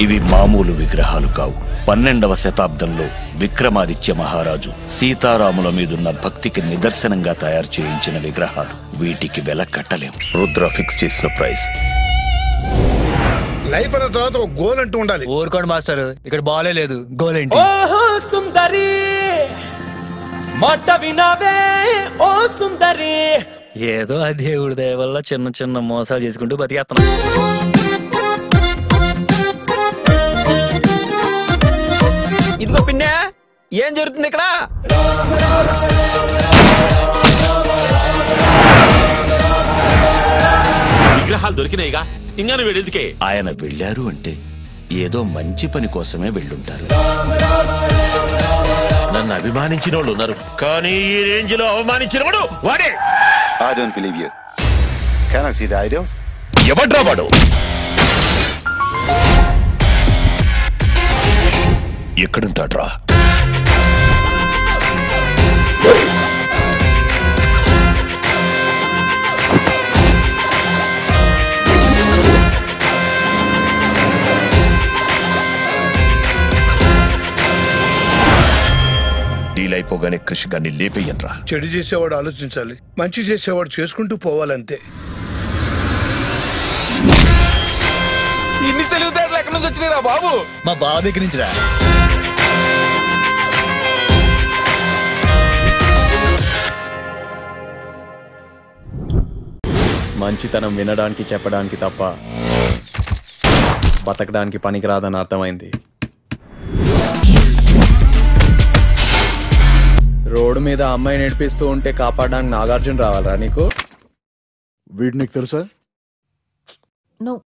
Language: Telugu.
ఇవి మామూలు విగ్రహాలు కావు పన్నెండవ శతాబ్దంలో విక్రమాదిత్య మహారాజు సీతారాముల మీదున్న భక్తికి నిదర్శనంగా తయారు చేయించిన విగ్రహాలు వీటికి వెల కట్టలేం రుద్ర ఫిక్స్ చేసిన ప్రైస్ లైఫ్ అన్న తర్వాత ఒక గోల్ అంటూ ఉండాలి ఊరుకోండి మాస్టర్ ఇక్కడ బాలే లేదు గోల్ ఏంటి ఓహో సుందరి మాట వినవే ఓ సుందరి ఏదో ఆ దేవుడి దయ వల్ల చిన్న చిన్న మోసాలు చేసుకుంటూ బతికేస్తున్నాం ఇదిగో పిన్నే ఏం జరుగుతుంది ఇక్కడ విగ్రహాలు దొరికినాయిగా ఇంకా నువ్వు ఎందుకే ఆయన వెళ్ళారు అంటే ఏదో మంచి పని కోసమే వెళ్ళుంటారు నన్ను అభిమానించిన వాళ్ళు ఉన్నారు కానీ ఈ రేంజ్ లో అవమానించిన వాడు వాడే I don't believe you. Can I see the idols? ఎవడ్రా వాడు ఎక్కడుంటాడ్రా డీల్ అయిపోగానే కృషి గాన్ని లేపేయన్రా చెడు చేసేవాడు ఆలోచించాలి మంచి చేసేవాడు చేసుకుంటూ పోవాలంతే ఇన్ని తెలివితేటలు ఎక్కడి నుంచి వచ్చినాయిరా బాబు మా బావ దగ్గర నుంచి రా మంచితనం వినడానికి చెప్పడానికి తప్ప బతకడానికి పనికిరాదని అర్థమైంది రోడ్డు మీద అమ్మాయి నడిపిస్తూ ఉంటే కాపాడడానికి నాగార్జున రావాలరా నీకు వీడు నీకు తెలుసా నువ్వు